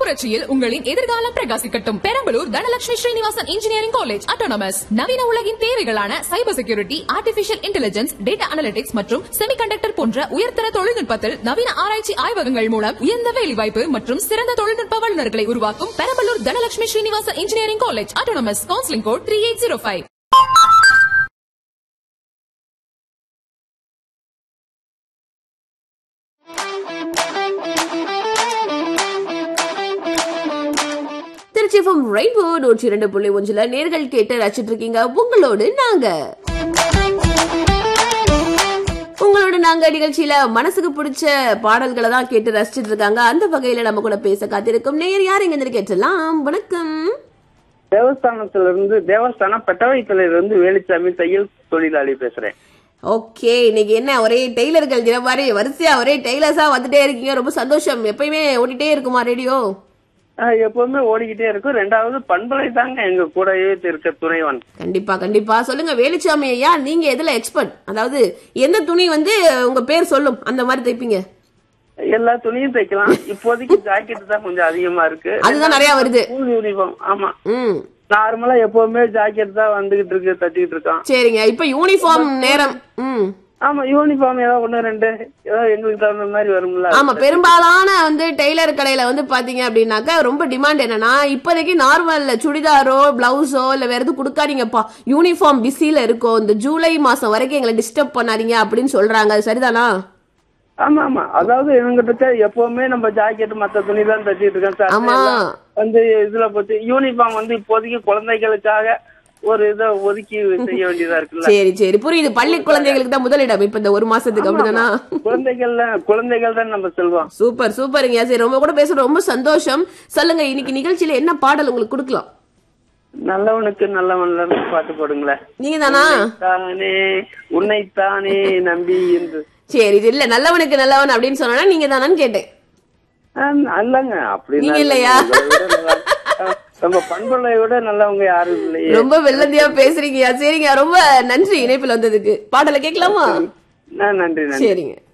புரட்சியில் உங்களின் எதிர்காலம் பிரகாசிக்கட்டும் Perambalur Dhanalakshmi Srinivasan engineering college autonomous நவீன உலகின் தேவைகளான cyber security artificial intelligence data analytics மற்றும் செமிகண்டக்டர் போன்ற உயர்தர தொழில்நுட்பத்தில் நவீன ஆராய்ச்சி ஆய்வகங்கள் மூலம் உயர்ந்த வேலைவாய்ப்பு மற்றும் சிறந்த தொழில்நுட்ப வல்லுநர்களை உருவாக்கும் Perambalur Dhanalakshmi Srinivasan engineering college autonomous counselling code three eight zero five Trichy FM rainbow நூற்றி இரண்டு புள்ளி ஒன்றுல நேர்கள் கேட்டு ரசிச்சிட்டு இருக்கீங்க உங்களோடு நாங்க உங்களோட நாங்க நிகழ்ச்சியில மனசுக்கு பிடிச்ச பாடல்களை தான் கேட்டு ரசிச்சிட்டு இருக்காங்க அந்த வகையில நம்ம கூட பேச காத்திருக்கும் நேர் யார் எங்க இருந்து கேட்டலாம் வணக்கம் தேவஸ்தானத்துல இருந்து தேவஸ்தானம் பெட்டவைத்துல இருந்து வேலுச்சாமி தையல் தொழிலாளி பேசுறேன் ஓகே இன்னைக்கு என்ன ஒரே டெய்லர்கள் தினம் மாதிரி வரிசையா ஒரே டெய்லர்ஸா வந்துட்டே இருக்கீங்க ரொம்ப சந்தோஷம் எப்பயுமே ஓடிட்டே இருக்குமா ரேடியோ ஆஹ் எப்பவுமே ஓடிக்கிட்டே இருக்கும் ரெண்டாவது பண்பலை தாங்க எங்க கூடவே இருக்க துணைவன் கண்டிப்பா கண்டிப்பா சொல்லுங்க வேலுச்சாமி ஐயா நீங்க எதுல எக்ஸ்பர்ட் அதாவது எந்த துணி வந்து உங்க பேர் சொல்லும் அந்த மாதிரி தைப்பீங்க எல்லா துணியும் தைக்கலாம் இப்போதைக்கு ஜாக்கெட் தான் கொஞ்சம் அதிகமா இருக்கு அதுதான் நிறைய வருது ஸ்கூல் யூனிஃபார்ம் ஆமா ம் நார்மலா எப்பவுமே ஜாக்கெட் தான் வந்துகிட்டு இருக்கு தட்டிக்கிட்டு இருக்கான் சரிங்க இப்ப யூனிஃபார்ம் நேரம் ம் ஆமா யூனிஃபார்ம் ஏதோ ஒண்ணு ரெண்டு ஏதோ எங்களுக்கு தகுந்த மாதிரி வரும்ல ஆமா பெரும்பாலான வந்து டெய்லர் கடையில வந்து பாத்தீங்க அப்படின்னாக்கா ரொம்ப டிமாண்ட் என்னன்னா இப்போதைக்கு நார்மல் சுடிதாரோ பிளவுஸோ இல்ல வேற எதுவும் கொடுக்காதீங்கப்பா யூனிஃபார்ம் பிஸில இருக்கும் இந்த ஜூலை மாசம் வரைக்கும் எங்களை டிஸ்டர்ப் பண்ணாதீங்க அப்படின்னு சொல்றாங்க அது சரிதானா ஆமா ஆமா அதாவது எங்கிட்ட எப்பவுமே நம்ம ஜாக்கெட் மத்த துணி தான் தச்சிட்டு இருக்கேன் சார் ஆமா. வந்து இதுல போச்சு யூனிஃபார்ம் வந்து இப்போதைக்கு குழந்தைகளுக்காக ஒரு இதை ஒதுக்கி செய்ய வேண்டியதா இருக்குல்ல சரி சரி புரியுது பள்ளி குழந்தைகளுக்கு தான் முதலிடம் இப்ப இந்த ஒரு மாசத்துக்கு அப்படிதானா குழந்தைகள் குழந்தைகள் தான் நம்ம செல்வம் சூப்பர் சூப்பருங்க சரி ரொம்ப கூட பேச ரொம்ப சந்தோஷம் சொல்லுங்க இன்னைக்கு நிகழ்ச்சியில என்ன பாடல் உங்களுக்கு கொடுக்கலாம் நல்லவனுக்கு நல்லவன் பாட்டு போடுங்களேன் நீங்க தானா தானே உன்னைத்தானே நம்பி என்று சரி இல்ல நல்லவனுக்கு நல்லவன் அப்படின்னு சொன்னா நீங்க தானான்னு கேட்டேன் ஆஹ் அல்லங்க அப்படி நீங்க இல்லையா? நம்ம பண்புகளை விட நல்லவங்க யாரும் இல்லையே ரொம்ப வெள்ளந்தியா பேசுறீங்க சரிங்க ரொம்ப நன்றி இணைப்பில் வந்ததுக்கு பாடலை கேட்கலாமா ஆஹ் நன்றி நன்றி சரிங்க